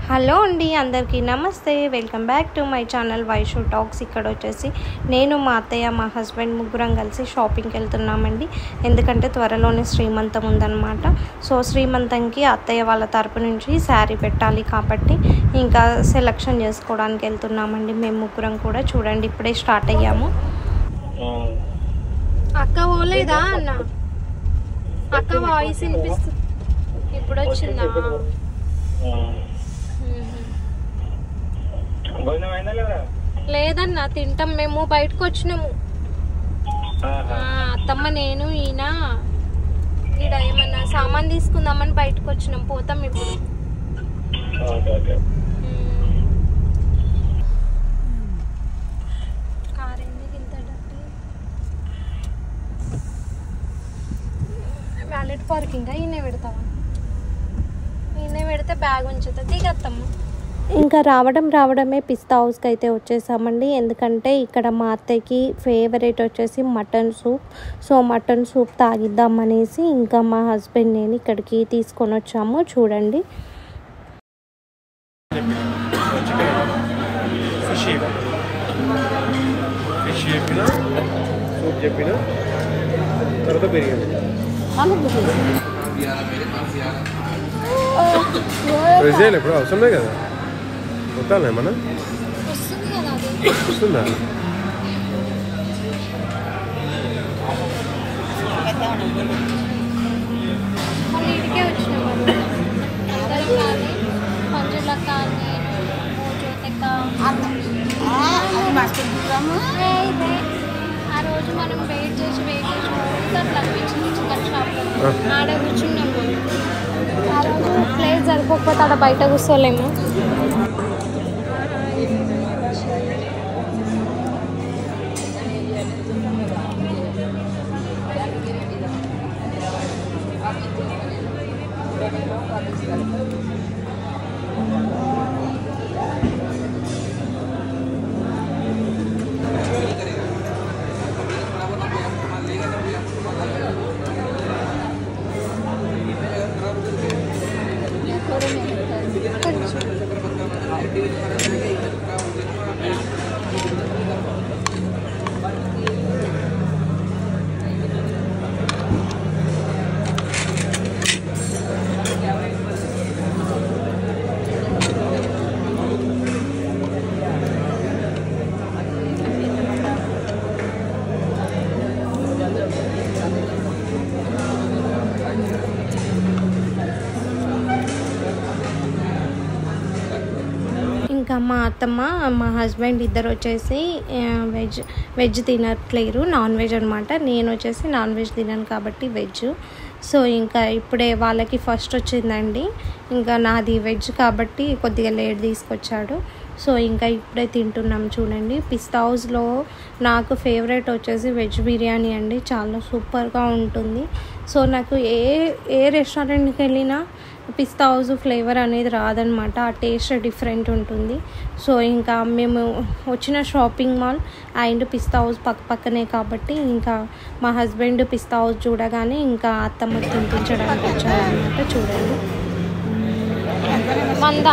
Hello అండి అందరికీ నమస్తే welcome back to my channel Vaishu talks ఇక్కడ వచ్చేసి నేను మా అత్తయ్య మా హస్బెండ్ ముగ్గురం కలిసి షాపింగ్కి వెళ్తున్నామండి ఎందుకంటే త్వరలోనే శ్రీమంతం ఉందన్నమాట సో శ్రీమంతంకి అత్తయ్య వాళ్ళ తరపు నుంచి శారీ పెట్టాలి కాబట్టి ఇంకా సెలక్షన్ చేసుకోవడానికి వెళ్తున్నామండి మేము ముగ్గురం కూడా చూడండి ఇప్పుడే స్టార్ట్ అయ్యాము అక్క పోలేదా అన్న అక్క వాయిస్ వినిపిస్తుంది ఇప్పుడు వచ్చిందా భోజనం అయిందా లేదా లేదన్నా తింటాం మేము బయటకు వచ్చినాము ఆ, అత్తమ్మ నేను ఈయన ఈడ ఏమన్నా సామాన్ తీసుకుందామని బయటకు వచ్చినాం పోతాం ఇప్పుడు ఓకే ఓకే కార్ ఎందుకు ఇంత డర్టీ వ్యాలెట్ పార్కింగ్ ఈయనే పెడతావా ఈయనే పెడితే బ్యాగ్ ఉంచుతా దిగత్తమ్మ ఇంకా రావడం రావడమే పిస్తా హౌస్కి అయితే వచ్చేసామండి ఎందుకంటే ఇక్కడ మా అత్తయ్యకి ఫేవరెట్ వచ్చేసి mutton soup so mutton soup తాగిద్దాం అనేసి ఇంకా మా హస్బెండ్ నేను ఇక్కడికి తీసుకొని వచ్చాము చూడండి ఫిష్ ఫిష్ చెప్పిన సూప్ చెప్పిన తర్వాత బిర్యానీ ఫ్రెష్ చేయాలి ఇప్పుడు అవసరమే కదా వద్దాలే ఏమన్నా వస్తుంది కదా అది వస్తుందా మళ్ళీ ఇడికే వచ్చినాము అందరం కానీ పంజులక్క నేను జ్యోతక్క ఏ, ఇదే. ఆ రోజు మనం వెయిట్ చేసి వెయిట్ చేసి ఊరికే అట్లా అనిపించింది చికెన్ షాప్లో ఆడ కూర్చున్నాము ఆ రోజు ప్లేస్ సరిపోకపోతే ఆడ బయట కూర్చోలేము ఇంకా మా అత్తమ్మ మా హస్బెండ్ ఇద్దరు వచ్చేసి ఆ, వెజ్ వెజ్ తినట్లేరు నాన్ వెజ్ అనమాట నేను వచ్చేసి నాన్ వెజ్ తినను కాబట్టి వెజ్ సో ఇంకా ఇప్పుడే వాళ్ళకి ఫస్ట్ వచ్చిందండి ఇంకా నాది వెజ్ కాబట్టి కొద్దిగా లేట్ తీసుకొచ్చాడు సో ఇంకా ఇప్పుడే తింటున్నాం చూడండి పిస్తా హౌస్లో నాకు ఫేవరెట్ వచ్చేసి వెజ్ బిర్యానీ అండి చాలా సూపర్గా ఉంటుంది సో నాకు ఏ ఏ రెస్టారెంట్కి వెళ్ళినా పిస్తా హౌస్ ఫ్లేవర్ అనేది రాదనమాట ఆ టేస్ట్ డిఫరెంట్ ఉంటుంది సో ఇంకా మేము వచ్చిన shopping mall and Pista House పక్క పక్కనే కాబట్టి ఇంకా మా హస్బెండ్ పిస్తా హౌస్ చూడగానే ఇంకా అత్తమ్మ తినిపించడానికి వచ్చారనమాట చూడండి వంద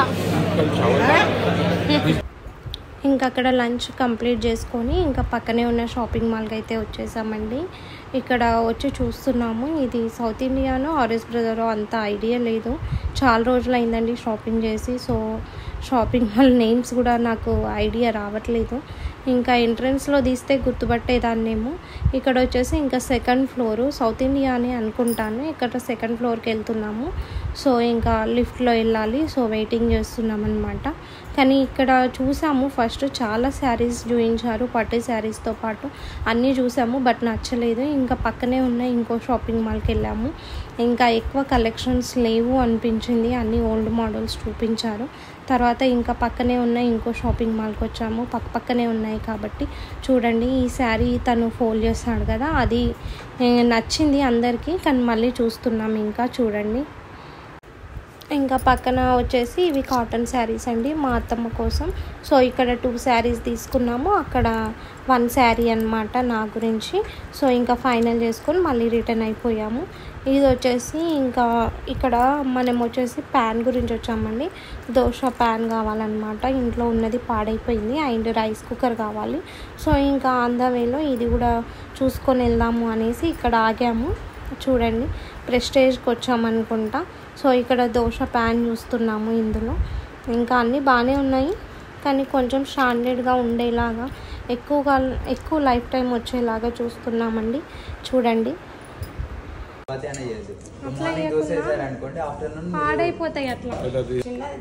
ఇంకా అక్కడ లంచ్ కంప్లీట్ చేసుకొని ఇంకా పక్కనే ఉన్న షాపింగ్ మాల్కి అయితే వచ్చేసామండి ఇక్కడ వచ్చి చూస్తున్నాము ఇది సౌత్ ఇండియానో ఆర్ఎస్ బ్రదరో అంత ఐడియా లేదు చాలా రోజులు అయిందండి షాపింగ్ చేసి సో షాపింగ్ మాల్ నేమ్స్ కూడా నాకు ఐడియా రావట్లేదు ఇంకా ఎంట్రన్స్లో తీస్తే గుర్తుపట్టేదాన్నేమో ఇక్కడ వచ్చేసి ఇంకా సెకండ్ ఫ్లోరు సౌత్ ఇండియా అని అనుకుంటాను ఇక్కడ సెకండ్ ఫ్లోర్కి వెళ్తున్నాము సో ఇంకా లిఫ్ట్లో వెళ్ళాలి సో వెయిటింగ్ చేస్తున్నాం అనమాట కానీ ఇక్కడ చూసాము ఫస్ట్ చాలా శారీస్ చూపించారు పట్టు శారీస్తో పాటు అన్నీ చూసాము బట్ నచ్చలేదు ఇంకా పక్కనే ఉన్న ఇంకో షాపింగ్ మాల్కి వెళ్ళాము ఇంకా ఎక్కువ కలెక్షన్స్ లేవు అనిపించింది అన్ని ఓల్డ్ మోడల్స్ చూపించారు తర్వాత ఇంకా పక్కనే ఉన్న ఇంకో షాపింగ్ మాల్కి వచ్చాము పక్క పక్కనే ఉన్నాయి కాబట్టి చూడండి ఈ శారీ తను ఫోల్డ్ చేస్తాడు కదా అది ఏ, నచ్చింది అందరికీ కానీ మళ్ళీ చూస్తున్నాం ఇంకా చూడండి ఇంకా పక్కన వచ్చేసి ఇవి కాటన్ శారీస్ అండి మా అత్తమ్మ కోసం సో ఇక్కడ టూ శారీస్ తీసుకున్నాము అక్కడ వన్ శారీ అన్నమాట నా గురించి సో ఇంకా ఫైనల్ చేసుకొని మళ్ళీ రిటర్న్ అయిపోయాము ఇది వచ్చేసి ఇంకా ఇక్కడ మనం వచ్చేసి ప్యాన్ గురించి వచ్చామండి దోశ ప్యాన్ కావాలన్నమాట ఇంట్లో ఉన్నది పాడైపోయింది అండ్ రైస్ కుక్కర్ కావాలి సో ఇంకా ఆన్ ద వేలో ఇది కూడా చూసుకొని వెళ్దాము అనేసి ఇక్కడ ఆగాము చూడండి ప్రెస్టేజ్కి వచ్చామనుకుంటా సో ఇక్కడ దోశ ప్యాన్ చూస్తున్నాము ఇందులో ఇంకా అన్నీ బాగానే ఉన్నాయి కానీ కొంచెం స్టాండర్డ్గా ఉండేలాగా ఎక్కువగా ఎక్కువ లైఫ్ టైం వచ్చేలాగా చూస్తున్నామండి చూడండి చపాతీ అనే చేయొచ్చు మార్నింగ్ దోశ వేసారు అనుకోండి ఆఫ్టర్నూన్ పాడైపోతాయి అట్లా అది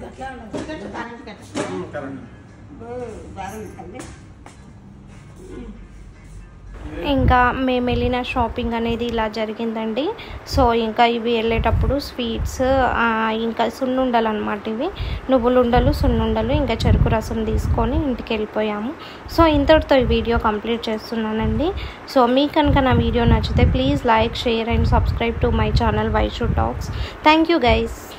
ఇంకా మేము వెళ్ళిన షాపింగ్ అనేది ఇలా జరిగిందండి సో ఇంకా ఇవి వెళ్ళేటప్పుడు స్వీట్స్ ఆ, ఇంకా సున్నుండలు అనమాట ఇవి నువ్వులుండలు సున్నుండలు ఇంకా చెరుకు రసం తీసుకొని ఇంటికి వెళ్ళిపోయాము సో ఇంతటితో ఈ వీడియో కంప్లీట్ చేస్తున్నానండి సో మీకు కనుక నా వీడియో నచ్చితే please like share and subscribe to my channel Vaishu talks thank you guys